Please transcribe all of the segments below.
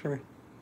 ഷമീർ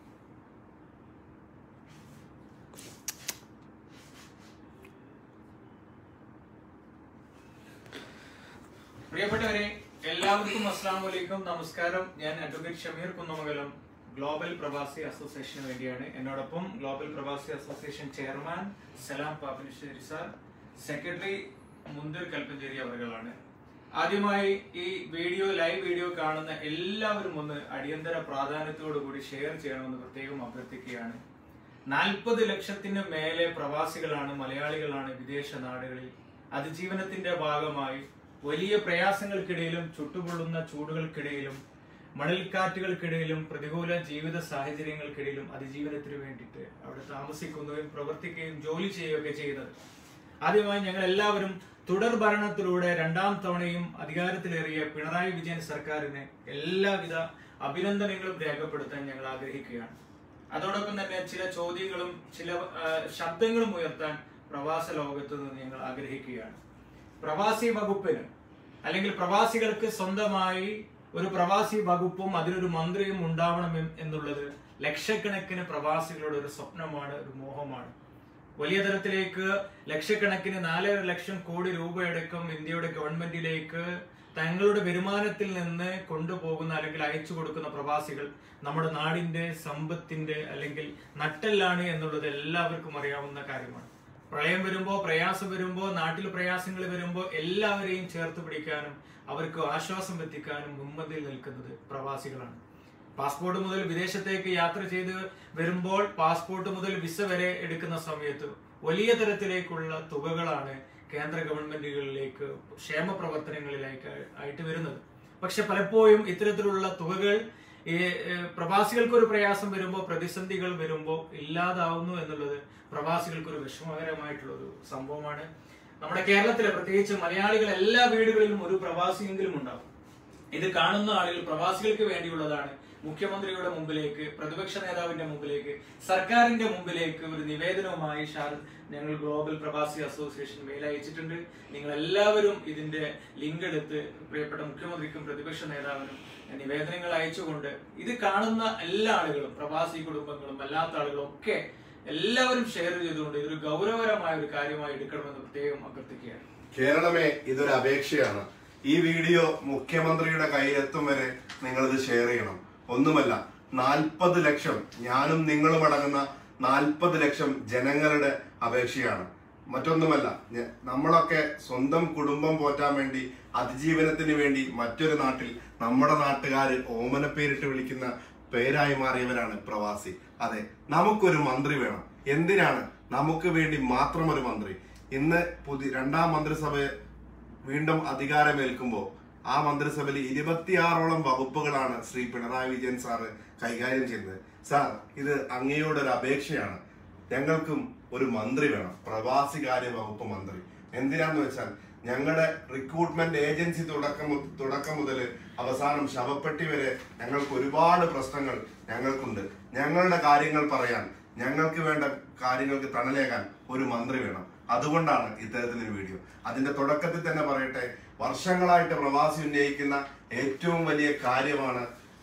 പ്രിയപ്പെട്ടവരെ എല്ലാവർക്കും അസ്സാം വലൈക്കും നമസ്കാരം ഞാൻ അഡ്വക്കേറ്റ് ഷമീർ കുന്നമംഗലം ഗ്ലോബൽ പ്രവാസി അസോസിയേഷന് വേണ്ടിയാണ് എന്നോടൊപ്പം ഗ്ലോബൽ പ്രവാസി association chairman Salam Pappanissery sir secretary Munthir Kalpancheri അവരുകളാണ് ആദ്യമായി ഈ വീഡിയോ ലൈവ് വീഡിയോ കാണുന്ന എല്ലാവരും ഒന്ന് അടിയന്തര പ്രാധാന്യത്തോടു കൂടി ഷെയർ ചെയ്യണമെന്ന് പ്രത്യേകം അഭ്യർത്ഥിക്കുകയാണ് നാൽപ്പത് ലക്ഷത്തിന് മേലെ പ്രവാസികളാണ് മലയാളികളാണ് വിദേശ നാടുകളിൽ അതിജീവനത്തിന്റെ ഭാഗമായി വലിയ പ്രയാസങ്ങൾക്കിടയിലും ചുട്ടുപൊള്ളുന്ന ചൂടുകൾക്കിടയിലും മണൽക്കാറ്റുകൾക്കിടയിലും പ്രതികൂല ജീവിത സാഹചര്യങ്ങൾക്കിടയിലും അതിജീവനത്തിന് വേണ്ടിയിട്ട് അവിടെ താമസിക്കുകയും പ്രവർത്തിക്കുകയും ജോലി ചെയ്യുകയൊക്കെ ചെയ്യുന്നത് ആദ്യമായി ഞങ്ങൾ എല്ലാവരും തുടർ ഭരണത്തിലൂടെ രണ്ടാം തവണയും അധികാരത്തിലേറിയ പിണറായി വിജയൻ സർക്കാരിന് എല്ലാവിധ അഭിനന്ദനങ്ങളും രേഖപ്പെടുത്താൻ ഞങ്ങൾ ആഗ്രഹിക്കുകയാണ് അതോടൊപ്പം തന്നെ ചില ചോദ്യങ്ങളും ചില ആ, ശബ്ദങ്ങളും ഉയർത്താൻ പ്രവാസ ലോകത്ത് നിന്ന് ഞങ്ങൾ ആഗ്രഹിക്കുകയാണ് പ്രവാസി വകുപ്പിന് അല്ലെങ്കിൽ പ്രവാസികൾക്ക് സ്വന്തമായി ഒരു പ്രവാസി വകുപ്പും അതിനൊരു മന്ത്രിയും ഉണ്ടാവണം എൻ- എന്നുള്ളത് ലക്ഷക്കണക്കിന് പ്രവാസികളുടെ ഒരു സ്വപ്നമാണ് ഒരു മോഹമാണ് വലിയ തരത്തിലേക്ക് ലക്ഷക്കണക്കിന് നാലര ലക്ഷം കോടി രൂപയടക്കം ഇന്ത്യയുടെ ഗവൺമെന്റിലേക്ക് തങ്ങളുടെ വരുമാനത്തിൽ നിന്ന് കൊണ്ടുപോകുന്ന അല്ലെങ്കിൽ അയച്ചു കൊടുക്കുന്ന പ്രവാസികൾ നമ്മുടെ നാടിന്റെ സമ്പത്തിന്റെ അല്ലെങ്കിൽ നട്ടെല്ലാണ് എന്നുള്ളത് എല്ലാവർക്കും അറിയാവുന്ന കാര്യമാണ് പ്രളയം വരുമ്പോ പ്രയാസം വരുമ്പോ നാട്ടിൽ പ്രയാസങ്ങൾ വരുമ്പോ എല്ലാവരെയും ചേർത്ത് പിടിക്കാനും അവർക്ക് ആശ്വാസം എത്തിക്കാനും മുൻപന്തിൽ നിൽക്കുന്നത് പ്രവാസികളാണ് പാസ്പോർട്ട് മുതൽ വിദേശത്തേക്ക് യാത്ര ചെയ്ത് വരുമ്പോൾ പാസ്പോർട്ട് മുതൽ വിസ വരെ എടുക്കുന്ന സമയത്ത് വലിയ തരത്തിലേക്കുള്ള തുകകളാണ് കേന്ദ്ര ഗവൺമെന്റുകളിലേക്ക് ക്ഷേമ പ്രവർത്തനങ്ങളിലേക്ക് ആയിട്ട് വരുന്നത് പക്ഷെ പലപ്പോഴും ഇത്തരത്തിലുള്ള തുകകൾ ഈ ഏഹ്, പ്രവാസികൾക്ക് ഒരു പ്രയാസം വരുമ്പോൾ പ്രതിസന്ധികൾ വരുമ്പോൾ ഇല്ലാതാവുന്നു എന്നുള്ളത് പ്രവാസികൾക്ക് ഒരു വിഷമകരമായിട്ടുള്ള ഒരു സംഭവമാണ് നമ്മുടെ കേരളത്തിലെ പ്രത്യേകിച്ച് മലയാളികൾ എല്ലാ വീടുകളിലും ഒരു പ്രവാസിയെങ്കിലും ഉണ്ടാവും ഇത് കാണുന്ന ആളുകൾ പ്രവാസികൾക്ക് വേണ്ടിയുള്ളതാണ് മുഖ്യമന്ത്രിയുടെ മുമ്പിലേക്ക് പ്രതിപക്ഷ നേതാവിന്റെ മുമ്പിലേക്ക് സർക്കാരിന്റെ മുമ്പിലേക്ക് ഒരു നിവേദനവുമായി ഷാർ ഞങ്ങൾ ഗ്ലോബൽ പ്രവാസി അസോസിയേഷൻ മെയിൽ അയച്ചിട്ടുണ്ട് നിങ്ങൾ എല്ലാവരും ഇതിന്റെ ലിങ്ക് എടുത്ത് പ്രിയപ്പെട്ട മുഖ്യമന്ത്രിക്കും പ്രതിപക്ഷ നേതാവിനും നിവേദനങ്ങൾ അയച്ചുകൊണ്ട് ഇത് കാണുന്ന എല്ലാ ആളുകളും പ്രവാസി കുടുംബങ്ങളും അല്ലാത്ത ആളുകളും ഒക്കെ എല്ലാവരും ഷെയർ ചെയ്തുകൊണ്ട് ഇതൊരു ഗൗരവകരമായ ഒരു കാര്യമായി എടുക്കണമെന്ന് പ്രത്യേകം അഭ്യർത്ഥിക്കുകയാണ് കേരളമേ ഇതൊരു അപേക്ഷയാണ് ഈ വീഡിയോ മുഖ്യമന്ത്രിയുടെ കയ്യിലെത്തും വരെ നിങ്ങൾ ഇത് ഷെയർ ചെയ്യണം ഒന്നുമല്ല നാൽപ്പത് ലക്ഷം ഞാനും നിങ്ങളും അടങ്ങുന്ന നാൽപ്പത് ലക്ഷം ജനങ്ങളുടെ അപേക്ഷയാണ് മറ്റൊന്നുമല്ല ഞ- നമ്മളൊക്കെ സ്വന്തം കുടുംബം പോറ്റാൻ വേണ്ടി അതിജീവനത്തിന് വേണ്ടി മറ്റൊരു നാട്ടിൽ നമ്മുടെ നാട്ടുകാര് ഓമനപ്പേരിട്ട് വിളിക്കുന്ന പേരായി മാറിയവരാണ് പ്രവാസി അതെ നമുക്കൊരു മന്ത്രി വേണം എന്തിനാണ് നമുക്ക് വേണ്ടി മാത്രം ഒരു മന്ത്രി ഇന്ന് പുതിയ രണ്ടാം മന്ത്രിസഭ വീണ്ടും അധികാരമേൽക്കുമ്പോൾ ആ മന്ത്രിസഭയിൽ ഇരുപത്തിയാറോളം വകുപ്പുകളാണ് ശ്രീ പിണറായി വിജയൻ സാറ് കൈകാര്യം ചെയ്യുന്നത് സാർ ഇത് അങ്ങയോടൊരു അപേക്ഷയാണ് ഞങ്ങൾക്കും ഒരു മന്ത്രി വേണം പ്രവാസികാര്യ വകുപ്പ് മന്ത്രി എന്തിനാന്ന് വെച്ചാൽ ഞങ്ങളുടെ റിക്രൂട്ട്മെന്റ് ഏജൻസി തുടക്കം മു- തുടക്കം മുതൽ അവസാനം ശവപ്പെട്ടി വരെ ഞങ്ങൾക്ക് ഒരുപാട് പ്രശ്നങ്ങൾ ഞങ്ങൾക്കുണ്ട് ഞങ്ങളുടെ കാര്യങ്ങൾ പറയാൻ ഞങ്ങൾക്ക് വേണ്ട കാര്യങ്ങൾക്ക് തണലേകാൻ ഒരു മന്ത്രി വേണം അതുകൊണ്ടാണ് ഇത്തരത്തിലൊരു വീഡിയോ അതിന്റെ തുടക്കത്തിൽ തന്നെ പറയട്ടെ വർഷങ്ങളായിട്ട് പ്രവാസി ഉന്നയിക്കുന്ന ഏറ്റവും വലിയ കാര്യമാണ്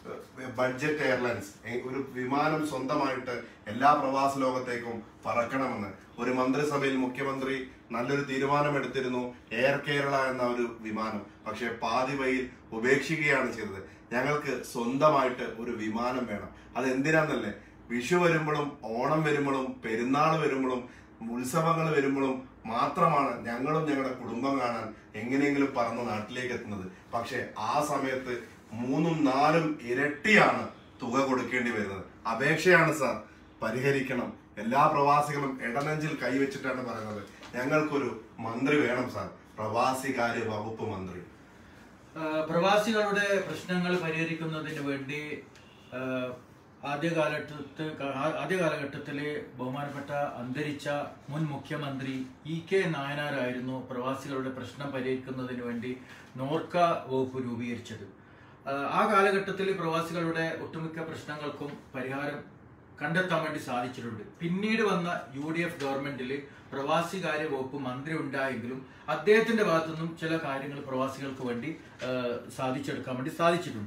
ബഡ്ജറ്റ് എയർലൈൻസ് എ- ഒരു വിമാനം സ്വന്തമായിട്ട് എല്ലാ പ്രവാസ ലോകത്തേക്കും പറക്കണമെന്ന് ഒരു മന്ത്രിസഭയിൽ മുഖ്യമന്ത്രി നല്ലൊരു തീരുമാനമെടുത്തിരുന്നു എയർ കേരള എന്ന ഒരു വിമാനം പക്ഷെ പാതി വഴിയിൽ ഉപേക്ഷിക്കുകയാണ് ചെയ്തത് ഞങ്ങൾക്ക് സ്വന്തമായിട്ട് ഒരു വിമാനം വേണം അത് എന്തിനാന്നല്ലേ വിഷു വരുമ്പോഴും ഓണം വരുമ്പോഴും പെരുന്നാൾ വരുമ്പോഴും ഉത്സവങ്ങൾ വരുമ്പോഴും മാത്രമാണ് ഞങ്ങളും ഞങ്ങളുടെ കുടുംബം കാണാൻ എങ്ങനെയെങ്കിലും പറന്ന് നാട്ടിലേക്ക് എത്തുന്നത് പക്ഷെ ആ സമയത്ത് മൂന്നും നാലും ഇരട്ടിയാണ് തുക കൊടുക്കേണ്ടി വരുന്നത് അപേക്ഷയാണ് സാർ പരിഹരിക്കണം എല്ലാ പ്രവാസികളും ഇടനെഞ്ചിൽ കൈവച്ചിട്ടാണ് പറയുന്നത് ഞങ്ങൾക്കൊരു മന്ത്രി വേണം സാർ പ്രവാസികാര്യ വകുപ്പ് മന്ത്രി ആ, പ്രവാസികളുടെ പ്രശ്നങ്ങൾ പരിഹരിക്കുന്നതിന് വേണ്ടി ആ, ആദ്യ കാലഘട്ടത്തിൽ ആദ്യ കാലഘട്ടത്തിൽ ബഹുമാനപ്പെട്ട അന്തരിച്ച മുൻ മുഖ്യമന്ത്രി ഇ കെ നായനാരായിരുന്നു പ്രവാസികളുടെ പ്രശ്നം പരിഹരിക്കുന്നതിന് വേണ്ടി നോർക്ക വകുപ്പ് രൂപീകരിച്ചത് ആ, ആ കാലഘട്ടത്തിൽ പ്രവാസികളുടെ ഒട്ടുമിക്ക പ്രശ്നങ്ങൾക്കും പരിഹാരം കണ്ടെത്താൻ വേണ്ടി സാധിച്ചിട്ടുണ്ട് പിന്നീട് വന്ന യു ഡി എഫ് ഗവൺമെന്റിൽ പ്രവാസികാര്യ വകുപ്പ് മന്ത്രി ഉണ്ടായെങ്കിലും അദ്ദേഹത്തിന്റെ ഭാഗത്തുനിന്നും ചില കാര്യങ്ങൾ പ്രവാസികൾക്ക് വേണ്ടി ആ, സാധിച്ചെടുക്കാൻ വേണ്ടി സാധിച്ചിട്ടുണ്ട്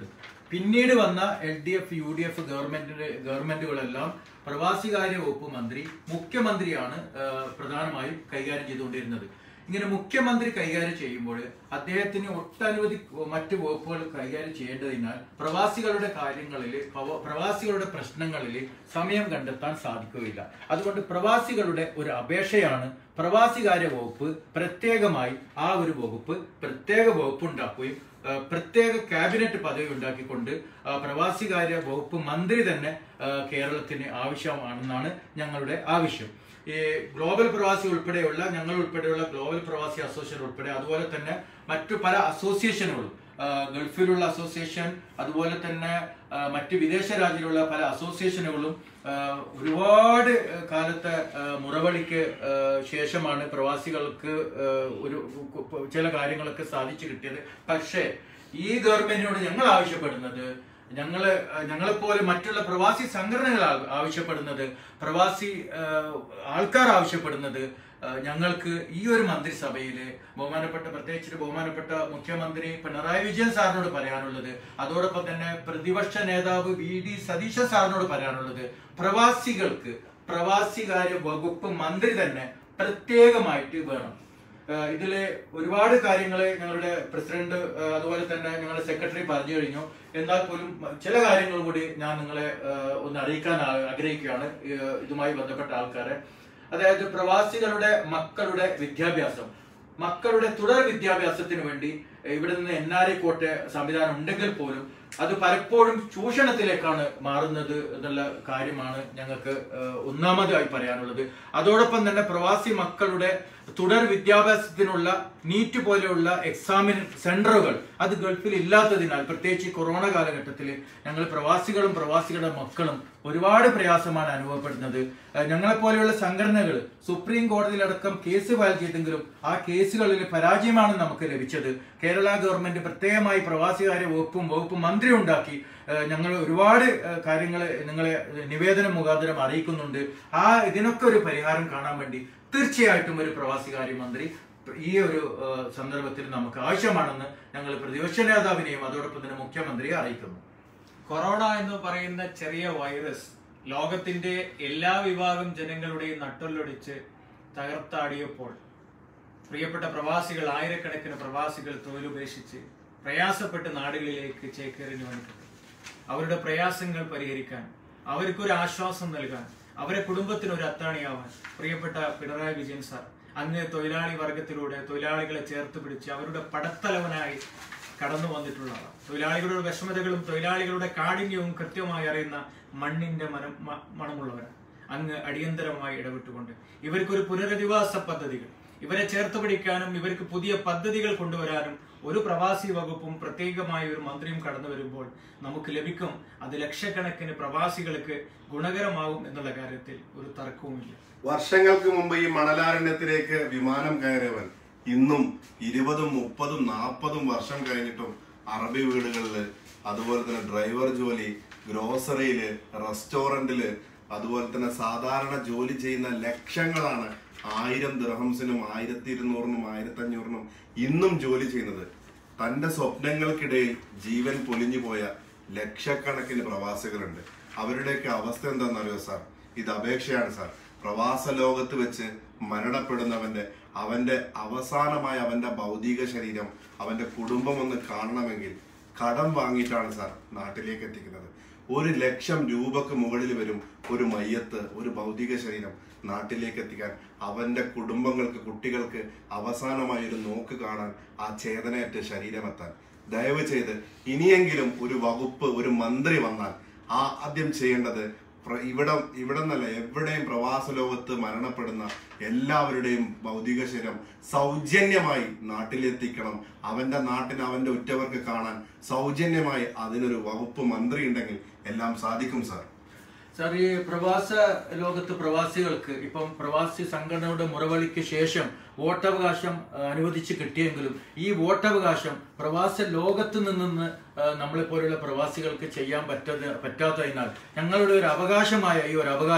പിന്നീട് വന്ന L D F U D F ഗവൺമെന്റിന്റെ ഗവൺമെന്റുകളെല്ലാം പ്രവാസികാര്യ വകുപ്പ് മന്ത്രി മുഖ്യമന്ത്രിയാണ് ആ, പ്രധാനമായും കൈകാര്യം ചെയ്തുകൊണ്ടിരുന്നത് ഇങ്ങനെ മുഖ്യമന്ത്രി കൈകാര്യം ചെയ്യുമ്പോൾ അദ്ദേഹത്തിന് ഒട്ടനവധി മറ്റു വകുപ്പുകൾ കൈകാര്യം ചെയ്യേണ്ടതിനാൽ പ്രവാസികളുടെ കാര്യങ്ങളിൽ പ്രവ- പ്രവാസികളുടെ പ്രശ്നങ്ങളിൽ സമയം കണ്ടെത്താൻ സാധിക്കുകയില്ല അതുകൊണ്ട് പ്രവാസികളുടെ ഒരു അപേക്ഷയാണ് പ്രവാസികാര്യ വകുപ്പ് പ്രത്യേകമായി ആ ഒരു വകുപ്പ് പ്രത്യേക വകുപ്പ് ഉണ്ടാക്കുകയും ആ, പ്രത്യേക ക്യാബിനറ്റ് പദവി ഉണ്ടാക്കിക്കൊണ്ട് ആ, പ്രവാസികാര്യ വകുപ്പ് മന്ത്രി തന്നെ ആ, കേരളത്തിന് ആവശ്യമാണെന്നാണ് ഞങ്ങളുടെ ആവശ്യം ഈ ഗ്ലോബൽ പ്രവാസി ഉൾപ്പെടെയുള്ള ഞങ്ങൾ ഉൾപ്പെടെയുള്ള ഗ്ലോബൽ പ്രവാസി അസോസിയേഷൻ ഉൾപ്പെടെ അതുപോലെ തന്നെ മറ്റു പല അസോസിയേഷനുകളും ആ, ഗൾഫിലുള്ള അസോസിയേഷൻ അതുപോലെ തന്നെ ആ, മറ്റ് വിദേശ രാജ്യങ്ങളിലുള്ള പല അസോസിയേഷനുകളും ആ, ഒരുപാട് ആ, കാലത്തെ ആ, മുറവിളിക്ക് ആ, ശേഷമാണ് പ്രവാസികൾക്ക് ആ, ഒരു ചില കാര്യങ്ങളൊക്കെ സാധിച്ചു കിട്ടിയത് പക്ഷേ ഈ ഗവൺമെന്റിനോട് ഞങ്ങൾ ആവശ്യപ്പെടുന്നത് ഞങ്ങള് ഞങ്ങളെപ്പോലെ മറ്റുള്ള പ്രവാസി സംഘടനകൾ ആ- ആവശ്യപ്പെടുന്നത് പ്രവാസി ആ, ആൾക്കാർ ആവശ്യപ്പെടുന്നത് ആ, ഞങ്ങൾക്ക് ഈ ഒരു മന്ത്രിസഭയില് ബഹുമാനപ്പെട്ട പ്രത്യേകിച്ച് ബഹുമാനപ്പെട്ട മുഖ്യമന്ത്രി പിണറായി വിജയൻ സാറിനോട് പറയാനുള്ളത് അതോടൊപ്പം തന്നെ പ്രതിപക്ഷ നേതാവ് വി ഡി സതീശ സാറിനോട് പറയാനുള്ളത് പ്രവാസികൾക്ക് പ്രവാസികാര്യ വകുപ്പ് മന്ത്രി തന്നെ പ്രത്യേകമായിട്ട് വേണം ഏഹ് ഇതില് ഒരുപാട് കാര്യങ്ങൾ ഞങ്ങളുടെ പ്രസിഡന്റ് ഏഹ് അതുപോലെ തന്നെ ഞങ്ങളുടെ സെക്രട്ടറി പറഞ്ഞു കഴിഞ്ഞു എന്നാൽ പോലും ചില കാര്യങ്ങൾ കൂടി ഞാൻ നിങ്ങളെ ഏഹ് ഒന്ന് അറിയിക്കാൻ ആ- ആഗ്രഹിക്കുകയാണ് ഏഹ് ഇതുമായി ബന്ധപ്പെട്ട ആൾക്കാരെ അതായത് പ്രവാസികളുടെ മക്കളുടെ വിദ്യാഭ്യാസം മക്കളുടെ തുടർ വിദ്യാഭ്യാസത്തിന് വേണ്ടി ഇവിടെ നിന്ന് എൻ ആർ ഐ കോട്ടെ സംവിധാനം ഉണ്ടെങ്കിൽ പോലും അത് പലപ്പോഴും ചൂഷണത്തിലേക്കാണ് മാറുന്നത് എന്നുള്ള കാര്യമാണ് ഞങ്ങൾക്ക് ഏഹ്, ഒന്നാമതായി പറയാനുള്ളത് അതോടൊപ്പം തന്നെ പ്രവാസി മക്കളുടെ തുടർ വിദ്യാഭ്യാസത്തിനുള്ള നീറ്റ് പോലെയുള്ള എക്സാമിൻ സെന്ററുകൾ അത് ഗൾഫിൽ ഇല്ലാത്തതിനാൽ പ്രത്യേകിച്ച് ഈ കൊറോണ കാലഘട്ടത്തിൽ ഞങ്ങൾ പ്രവാസികളും പ്രവാസികളുടെ മക്കളും ഒരുപാട് പ്രയാസമാണ് അനുഭവപ്പെടുന്നത് ഏഹ്, ഞങ്ങളെപ്പോലെയുള്ള സംഘടനകൾ സുപ്രീം കോടതിയിലടക്കം കേസ് ഫയൽ ചെയ്തെങ്കിലും ആ കേസുകളിൽ പരാജയമാണ് നമുക്ക് ലഭിച്ചത് കേരള ഗവൺമെന്റ് പ്രത്യേകമായി പ്രവാസികാര്യ വകുപ്പും വകുപ്പ് മന്ത്രി ഉണ്ടാക്കി ഏഹ്, ഞങ്ങൾ ഒരുപാട് കാര്യങ്ങൾ നിങ്ങളെ നിവേദനം മുഖാന്തരം അറിയിക്കുന്നുണ്ട് ആ ഇതിനൊക്കെ ഒരു പരിഹാരം കാണാൻ വേണ്ടി തീർച്ചയായിട്ടും ഒരു പ്രവാസികാര്യ മന്ത്രി ഈ ഒരു ഏഹ്, സന്ദർഭത്തിൽ നമുക്ക് ആവശ്യമാണെന്ന് ഞങ്ങൾ പ്രതിപക്ഷ നേതാവിനെയും അതോടൊപ്പം തന്നെ മുഖ്യമന്ത്രിയെ അറിയിക്കുന്നു കൊറോണ എന്ന് പറയുന്ന ചെറിയ വൈറസ് ലോകത്തിന്റെ എല്ലാ വിഭാഗം ജനങ്ങളുടെയും നട്ടൊല്ലൊടിച്ച് തകർത്താടിയപ്പോൾ പ്രിയപ്പെട്ട പ്രവാസികൾ ആയിരക്കണക്കിന് പ്രവാസികൾ തൊഴിലുപേക്ഷിച്ച് പ്രയാസപ്പെട്ട് നാടുകളിലേക്ക് ചേക്കേറിന് വേണ്ടിയിട്ട് അവരുടെ പ്രയാസങ്ങൾ പരിഹരിക്കാൻ അവർക്കൊരു ആശ്വാസം നൽകാൻ അവരെ കുടുംബത്തിന് ഒരു അത്താണിയാവാൻ പ്രിയപ്പെട്ട പിണറായി വിജയൻ സാർ അന്ന് തൊഴിലാളി വർഗത്തിലൂടെ തൊഴിലാളികളെ ചേർത്ത് പിടിച്ച് അവരുടെ പടത്തലവനായി കടന്നു വന്നിട്ടുള്ളതാണ് തൊഴിലാളികളുടെ വിഷമതകളും തൊഴിലാളികളുടെ കാഠിന്യവും കൃത്യമായി അറിയുന്ന മണ്ണിന്റെ മനം മ- മണമുള്ളവരാണ് അങ്ങ് അടിയന്തരമായി ഇടപെട്ടുകൊണ്ട് ഇവർക്കൊരു പുനരധിവാസ പദ്ധതികൾ ഇവരെ ചേർത്ത് പിടിക്കാനും ഇവർക്ക് പുതിയ പദ്ധതികൾ കൊണ്ടുവരാനും ഒരു പ്രവാസി വകുപ്പും പ്രത്യേകമായ ഒരു മന്ത്രിയും കടന്നു വരുമ്പോൾ നമുക്ക് ലഭിക്കും അത് ലക്ഷക്കണക്കിന് പ്രവാസികൾക്ക് ഗുണകരമാകും എന്നുള്ള കാര്യത്തിൽ ഒരു തർക്കവുമില്ല വർഷങ്ങൾക്ക് മുമ്പ് ഈ മണലാരണ്യത്തിലേക്ക് വിമാനം കയറിയവൻ ഇന്നും ഇരുപതും മുപ്പതും നാൽപ്പതും വർഷം കഴിഞ്ഞിട്ടും അറബി വീടുകളില് അതുപോലെ തന്നെ ഡ്രൈവർ ജോലി ഗ്രോസറിയില് റെസ്റ്റോറന്റില് അതുപോലെ തന്നെ സാധാരണ ജോലി ചെയ്യുന്ന ലക്ഷങ്ങളാണ് ആയിരം ദിർഹംസിനും ആയിരത്തി ഇരുന്നൂറിനും ആയിരത്തി അഞ്ഞൂറിനും ഇന്നും ജോലി ചെയ്യുന്നത് തന്റെ സ്വപ്നങ്ങൾക്കിടയിൽ ജീവൻ പൊലിഞ്ഞു പോയ ലക്ഷക്കണക്കിന് പ്രവാസികളുണ്ട് അവരുടെയൊക്കെ അവസ്ഥ എന്താണെന്നറിയോ സാർ ഇത് അപേക്ഷയാണ് സാർ പ്രവാസ ലോകത്ത് വെച്ച് മരണപ്പെടുന്നവന്റെ അവന്റെ അവസാനമായ അവന്റെ ഭൗതിക ശരീരം അവന്റെ കുടുംബം ഒന്ന് കാണണമെങ്കിൽ കടം വാങ്ങിയിട്ടാണ് സാർ നാട്ടിലേക്ക് എത്തിക്കുന്നത് ഒരു ലക്ഷം രൂപക്ക് മുകളിൽ വരും ഒരു മയ്യത്ത് ഒരു ഭൗതിക ശരീരം നാട്ടിലേക്ക് എത്തിക്കാൻ അവന്റെ കുടുംബങ്ങൾക്ക് കുട്ടികൾക്ക് അവസാനമായി ഒരു നോക്ക് കാണാൻ ആ ചേതനയറ്റ ശരീരമെത്താൻ ദയവ് ചെയ്ത് ഇനിയെങ്കിലും ഒരു വകുപ്പ് ഒരു മന്ത്രി വന്നാൽ ആ ആദ്യം ചെയ്യേണ്ടത് പ്ര- ഇവിടം ഇവിടെ നിന്നല്ല എവിടെയും പ്രവാസ ലോകത്ത് മരണപ്പെടുന്ന എല്ലാവരുടെയും ഭൗതിക ശരീരം സൗജന്യമായി നാട്ടിലെത്തിക്കണം അവന്റെ നാട്ടിന് അവന്റെ ഉറ്റവർക്ക് കാണാൻ സൗജന്യമായി അതിനൊരു വകുപ്പ് മന്ത്രി ഉണ്ടെങ്കിൽ എല്ലാം സാധിക്കും സാർ സാർ ഈ പ്രവാസ ലോകത്ത് പ്രവാസികൾക്ക് ഇപ്പം പ്രവാസി സംഘടനയുടെ മുറവിളിക്ക് ശേഷം വോട്ടവകാശം ആ, അനുവദിച്ച് കിട്ടിയെങ്കിലും ഈ വോട്ടവകാശം പ്രവാസ ലോകത്ത് നിന്ന് നമ്മളെ പോലുള്ള പ്രവാസികൾക്ക് ചെയ്യാൻ പറ്റാത്ത പറ്റാത്തതിനാൽ ഞങ്ങളുടെ ഒരു അവകാശമായ ഈ ഒരു അവകാശം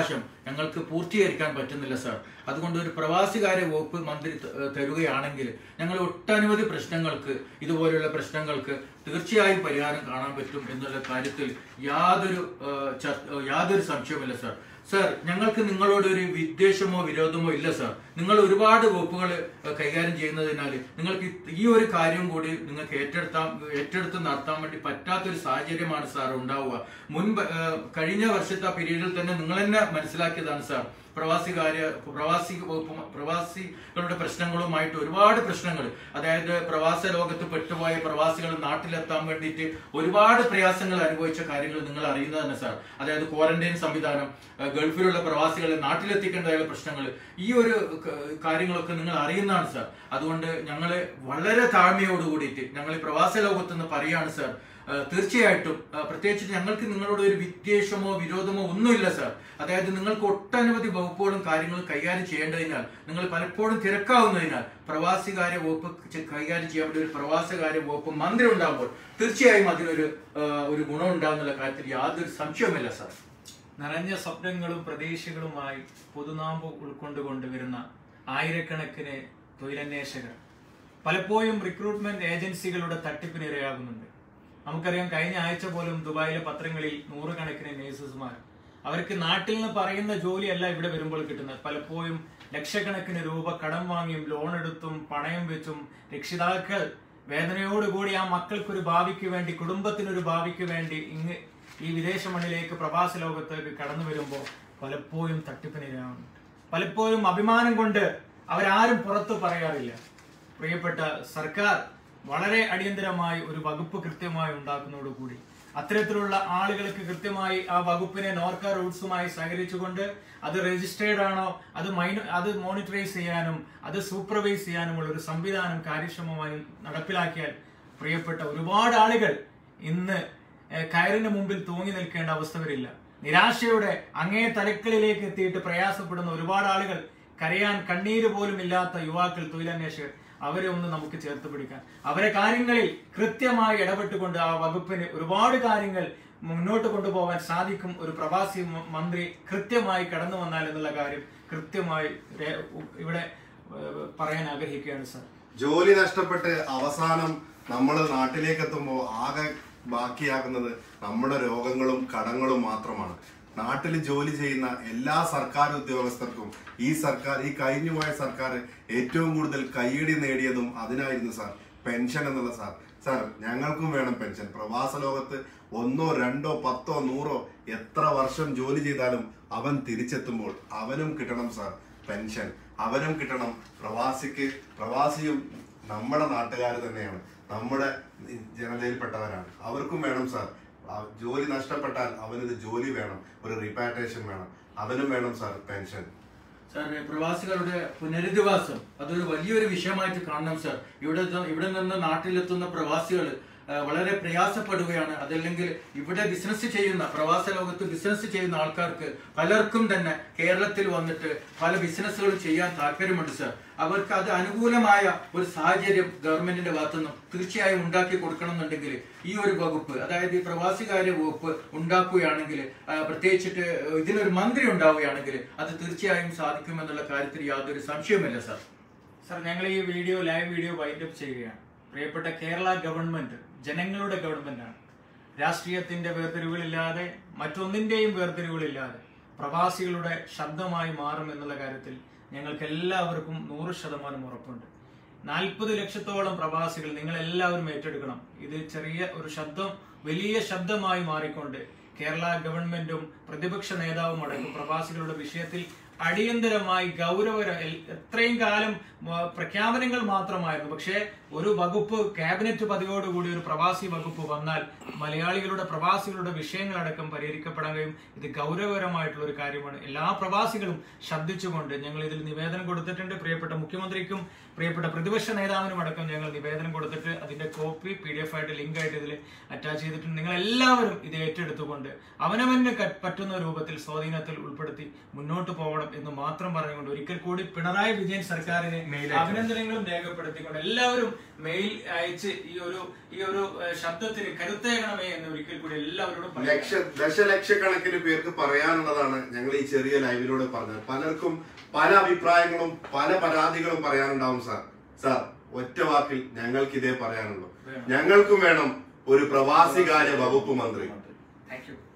ഞങ്ങൾക്ക് പൂർത്തീകരിക്കാൻ പറ്റുന്നില്ല സാർ അതുകൊണ്ട് ഒരു പ്രവാസികാര്യ വകുപ്പ് മന്ത്രി ത- ഏഹ് തരുകയാണെങ്കിൽ ഞങ്ങൾ ഒട്ടനവധി പ്രശ്നങ്ങൾക്ക് ഇതുപോലെയുള്ള പ്രശ്നങ്ങൾക്ക് തീർച്ചയായും പരിഹാരം കാണാൻ പറ്റും എന്നുള്ള കാര്യത്തിൽ യാതൊരു ഏഹ്, ചർ- ഏഹ്, യാതൊരു സംശയവുമില്ല സാർ സാർ ഞങ്ങൾക്ക് നിങ്ങളോട് ഒരു വിദ്വേഷമോ വിരോധമോ ഇല്ല സാർ നിങ്ങൾ ഒരുപാട് വകുപ്പുകൾ കൈകാര്യം ചെയ്യുന്നതിനാൽ നിങ്ങൾക്ക് ഈ ഒരു കാര്യം കൂടി നിങ്ങൾക്ക് ഏറ്റെടുത്താൻ ഏറ്റെടുത്ത് നടത്താൻ വേണ്ടി പറ്റാത്തൊരു സാഹചര്യമാണ് സാർ ഉണ്ടാവുക മുൻപ് ഏഹ്, കഴിഞ്ഞ വർഷത്തെ പീരീഡിൽ തന്നെ നിങ്ങൾ തന്നെ മനസ്സിലാക്കിയതാണ് സാർ പ്രവാസികാര്യ പ്രവാസി വകുപ്പ് പ്രവാസികളുടെ പ്രശ്നങ്ങളുമായിട്ട് ഒരുപാട് പ്രശ്നങ്ങൾ അതായത് പ്രവാസ ലോകത്ത് പെട്ടുപോയ പ്രവാസികൾ നാട്ടിലെത്താൻ വേണ്ടിയിട്ട് ഒരുപാട് പ്രയാസങ്ങൾ അനുഭവിച്ച കാര്യങ്ങൾ നിങ്ങൾ അറിയുന്നത് തന്നെ സാർ അതായത് ക്വാറന്റൈൻ സംവിധാനം ഏഹ് ഗൾഫിലുള്ള പ്രവാസികളെ നാട്ടിലെത്തിക്കേണ്ടതായ പ്രശ്നങ്ങൾ ഈ ഒരു ക- കാര്യങ്ങളൊക്കെ നിങ്ങൾ അറിയുന്നതാണ് സാർ അതുകൊണ്ട് ഞങ്ങൾ വളരെ താഴ്മയോട് കൂടിയിട്ട് ഞങ്ങൾ ഈ പ്രവാസ ലോകത്ത് നിന്ന് പറയാണ് സാർ ഏഹ് തീർച്ചയായിട്ടും ഏഹ് പ്രത്യേകിച്ച് ഞങ്ങൾക്ക് നിങ്ങളോട് ഒരു വിദ്വേഷമോ വിരോധമോ ഒന്നുമില്ല സാർ അതായത് നിങ്ങൾക്ക് ഒട്ടനവധി വകുപ്പുകളും കാര്യങ്ങളും കൈകാര്യം ചെയ്യേണ്ടതിനാൽ നിങ്ങൾ പലപ്പോഴും തിരക്കാവുന്നതിനാൽ പ്രവാസികാര്യ വകുപ്പ് ചെ- കൈകാര്യം ചെയ്യാൻ വേണ്ടി ഒരു പ്രവാസകാര്യ വകുപ്പ് മന്ത്രി ഉണ്ടാകുമ്പോൾ തീർച്ചയായും അതിനൊരു ഏഹ് ഒരു ഗുണം ഉണ്ടാകുന്നുള്ള കാര്യത്തിൽ യാതൊരു സംശയവുമില്ല സാർ നിറഞ്ഞ സ്വപ്നങ്ങളും പ്രതീക്ഷകളുമായി പൊതുനാമ്പ് ഉൾക്കൊണ്ടുകൊണ്ടുവരുന്ന ആയിരക്കണക്കിന് തൊഴിലന്വേഷകർ പലപ്പോഴും റിക്രൂട്ട്മെന്റ് ഏജൻസികളുടെ തട്ടിപ്പിന് ഇരയാകുന്നുണ്ട് നമുക്കറിയാം കഴിഞ്ഞ ആഴ്ച പോലും ദുബായിലെ പത്രങ്ങളിൽ നൂറുകണക്കിന് നേഴ്സസ്മാർ അവർക്ക് നാട്ടിൽ നിന്ന് പറയുന്ന ജോലിയല്ല ഇവിടെ വരുമ്പോൾ കിട്ടുന്നത് പലപ്പോഴും ലക്ഷക്കണക്കിന് രൂപ കടം വാങ്ങിയും ലോൺ എടുത്തും പണയം വെച്ചും രക്ഷിതാക്കൾ വേദനയോടുകൂടി ആ മക്കൾക്കൊരു ഭാവിക്ക് വേണ്ടി കുടുംബത്തിനൊരു ഭാവിക്ക് വേണ്ടി ഇങ്ങ് ഈ വിദേശ മണ്ണിലേക്ക് പ്രവാസ ലോകത്തേക്ക് കടന്നു വരുമ്പോൾ പലപ്പോഴും തട്ടിപ്പിനിരയാവുന്നുണ്ട് പലപ്പോഴും അഭിമാനം കൊണ്ട് അവരാരും പുറത്തു പറയാറില്ല പ്രിയപ്പെട്ട സർക്കാർ വളരെ അടിയന്തരമായി ഒരു വകുപ്പ് കൃത്യമായി ഉണ്ടാക്കുന്നതോടുകൂടി അത്തരത്തിലുള്ള ആളുകൾക്ക് കൃത്യമായി ആ വകുപ്പിനെ നോർക്ക റൂട്ട്സുമായി സഹകരിച്ചുകൊണ്ട് അത് രജിസ്റ്റേർഡ് ആണോ അത് മൈന അത് മോണിറ്ററൈസ് ചെയ്യാനും അത് സൂപ്പർവൈസ് ചെയ്യാനുമുള്ള ഒരു സംവിധാനം കാര്യക്ഷമമായി നടപ്പിലാക്കിയാൽ പ്രിയപ്പെട്ട ഒരുപാട് ആളുകൾ ഇന്ന് ഏഹ്, കയറിന് മുമ്പിൽ തൂങ്ങി നിൽക്കേണ്ട അവസ്ഥ വരില്ല നിരാശയുടെ അങ്ങേ തലക്കളിലേക്ക് എത്തിയിട്ട് പ്രയാസപ്പെടുന്ന ഒരുപാട് ആളുകൾ കരയാൻ കണ്ണീര് പോലും ഇല്ലാത്ത യുവാക്കൾ തൊഴിലന്വേഷകർ അവരെ ഒന്ന് നമുക്ക് ചേർത്ത് പിടിക്കാൻ അവരെ കാര്യങ്ങളിൽ കൃത്യമായി ഇടപെട്ടുകൊണ്ട് ആ വകുപ്പിന് ഒരുപാട് കാര്യങ്ങൾ മുന്നോട്ട് കൊണ്ടുപോകാൻ സാധിക്കും ഒരു പ്രവാസി മ- മന്ത്രി കൃത്യമായി കടന്നു വന്നാൽ എന്നുള്ള കാര്യം കൃത്യമായി രേ- ഇവിടെ ഏഹ്, പറയാൻ ആഗ്രഹിക്കുകയാണ് സാർ ജോലി നഷ്ടപ്പെട്ട് അവസാനം നമ്മൾ നാട്ടിലേക്ക് എത്തുമ്പോൾ ആകെ ബാക്കിയാകുന്നത് നമ്മുടെ രോഗങ്ങളും കടങ്ങളും മാത്രമാണ് നാട്ടിൽ ജോലി ചെയ്യുന്ന എല്ലാ സർക്കാർ ഉദ്യോഗസ്ഥർക്കും ഈ സർക്കാർ ഈ കഴിഞ്ഞുപോയ സർക്കാർ ഏറ്റവും കൂടുതൽ കയ്യടി നേടിയതും അതിനായിരുന്നു സാർ പെൻഷൻ എന്നുള്ള സാർ സാർ ഞങ്ങൾക്കും വേണം പെൻഷൻ പ്രവാസ ലോകത്ത് ഒന്നോ രണ്ടോ പത്തോ നൂറോ എത്ര വർഷം ജോലി ചെയ്താലും അവൻ തിരിച്ചെത്തുമ്പോൾ അവനും കിട്ടണം സാർ പെൻഷൻ അവനും കിട്ടണം പ്രവാസിക്ക് പ്രവാസിയും നമ്മുടെ നാട്ടുകാർ തന്നെയാണ് നമ്മുടെ ജനതയിൽപ്പെട്ടവരാണ് അവർക്കും വേണം സാർ ആ ജോലി നഷ്ടപ്പെട്ടാൽ അവനൊരു ജോലി വേണം ഒരു റിപ്പാറ്റേഷൻ വേണം അവനും വേണം സാർ പെൻഷൻ സാർ പ്രവാസികളുടെ പുനരധിവാസം അതൊരു വലിയൊരു വിഷയമായിട്ട് കാണണം സാർ ഇവിടെ ത- ഇവിടെ നിന്ന് നാട്ടിലെത്തുന്ന പ്രവാസികൾ വളരെ പ്രയാസപ്പെടുകയാണ് അതല്ലെങ്കിൽ ഇവിടെ ബിസിനസ് ചെയ്യുന്ന പ്രവാസ ലോകത്ത് ബിസിനസ് ചെയ്യുന്ന ആൾക്കാർക്ക് പലർക്കും തന്നെ കേരളത്തിൽ വന്നിട്ട് പല ബിസിനസ്സുകൾ ചെയ്യാൻ താല്പര്യമുണ്ട് സാർ അവർക്ക് അത് അനുകൂലമായ ഒരു സാഹചര്യം ഗവൺമെന്റിന്റെ ഭാഗത്തുനിന്നും തീർച്ചയായും ഉണ്ടാക്കി കൊടുക്കണം എന്നുണ്ടെങ്കിൽ ഈ ഒരു വകുപ്പ് അതായത് ഈ പ്രവാസികാര്യ വകുപ്പ് ഉണ്ടാക്കുകയാണെങ്കിൽ ആ, പ്രത്യേകിച്ചിട്ട് ഇതിനൊരു മന്ത്രി ഉണ്ടാവുകയാണെങ്കിൽ അത് തീർച്ചയായും സാധിക്കുമെന്നുള്ള കാര്യത്തിൽ യാതൊരു സംശയവുമില്ല സാർ സാർ ഞങ്ങൾ ഈ വീഡിയോ ലൈവ് വീഡിയോ വൈൻഡപ്പ് ചെയ്യുകയാണ് പ്രിയപ്പെട്ട കേരള ഗവൺമെന്റ് ജനങ്ങളുടെ ഗവൺമെന്റാണ് രാഷ്ട്രീയത്തിന്റെ വേർതിരിവുകളില്ലാതെ മറ്റൊന്നിന്റെയും വേർതിരിവുകളില്ലാതെ പ്രവാസികളുടെ ശബ്ദമായി മാറും എന്നുള്ള കാര്യത്തിൽ ഞങ്ങൾക്ക് എല്ലാവർക്കും നൂറ് ശതമാനം ഉറപ്പുണ്ട് നാൽപ്പത് ലക്ഷത്തോളം പ്രവാസികൾ നിങ്ങൾ എല്ലാവരും ഏറ്റെടുക്കണം ഇത് ചെറിയ ഒരു ശബ്ദം വലിയ ശബ്ദമായി മാറിക്കൊണ്ട് കേരള ഗവൺമെന്റും പ്രതിപക്ഷ നേതാവും അടക്കം പ്രവാസികളുടെ വിഷയത്തിൽ അടിയന്തരമായി ഗൗരവര എൽ- എത്രയും കാലം ആ, പ്രഖ്യാപനങ്ങൾ മാത്രമായിരുന്നു പക്ഷേ ഒരു വകുപ്പ് ക്യാബിനറ്റ് പതിവോടുകൂടി ഒരു പ്രവാസി വകുപ്പ് വന്നാൽ മലയാളികളുടെ പ്രവാസികളുടെ വിഷയങ്ങളടക്കം പരിഹരിക്കപ്പെടാൻ കഴിയും ഇത് ഗൗരവകരമായിട്ടുള്ള ഒരു കാര്യമാണ് എല്ലാ പ്രവാസികളും ശബ്ദിച്ചുകൊണ്ട് ഞങ്ങൾ ഇതിൽ നിവേദനം കൊടുത്തിട്ടുണ്ട് പ്രിയപ്പെട്ട മുഖ്യമന്ത്രിക്കും പ്രിയപ്പെട്ട പ്രതിപക്ഷ നേതാവിനും അടക്കം ഞങ്ങൾ നിവേദനം കൊടുത്തിട്ട് അതിന്റെ കോപ്പി പി ഡി എഫ് ആയിട്ട് ലിങ്ക് ആയിട്ട് ഇതിൽ അറ്റാച്ച് ചെയ്തിട്ടുണ്ട് നിങ്ങൾ എല്ലാവരും ഇത് ഏറ്റെടുത്തുകൊണ്ട് അവനവന് ക- പറ്റുന്ന രൂപത്തിൽ സ്വാധീനത്തിൽ ഉൾപ്പെടുത്തി മുന്നോട്ട് പോകണം എന്ന് മാത്രം പറഞ്ഞുകൊണ്ട് ഒരിക്കൽ കൂടി പിണറായി വിജയൻ സർക്കാരിന് മെയിൽ അഭിനന്ദനങ്ങളും രേഖപ്പെടുത്തിക്കൊണ്ട് എല്ലാവരും മെയിൽ അയച്ച് ഈ ഒരു ഈ ഒരു ഏഹ്, ശബ്ദത്തിന് കരുത്തേകണമേ എന്ന് ഒരിക്കൽ കൂടി എല്ലാവരോടും പറയാം. ലക്ഷ ദശലക്ഷക്കണക്കിന് പേർക്ക് പറയാനുള്ളതാണ് ഞങ്ങൾ ഈ ചെറിയ ലൈവിലൂടെ പറഞ്ഞത് പലർക്കും പല അഭിപ്രായങ്ങളും പല പരാതികളും പറയാനുണ്ടാവും സാർ സാർ ഒറ്റ വാക്കിൽ ഞങ്ങൾക്ക് ഇതേ പറയാനുള്ളൂ ഞങ്ങൾക്കും വേണം ഒരു പ്രവാസികാര്യ വകുപ്പ് മന്ത്രി താങ്ക് യു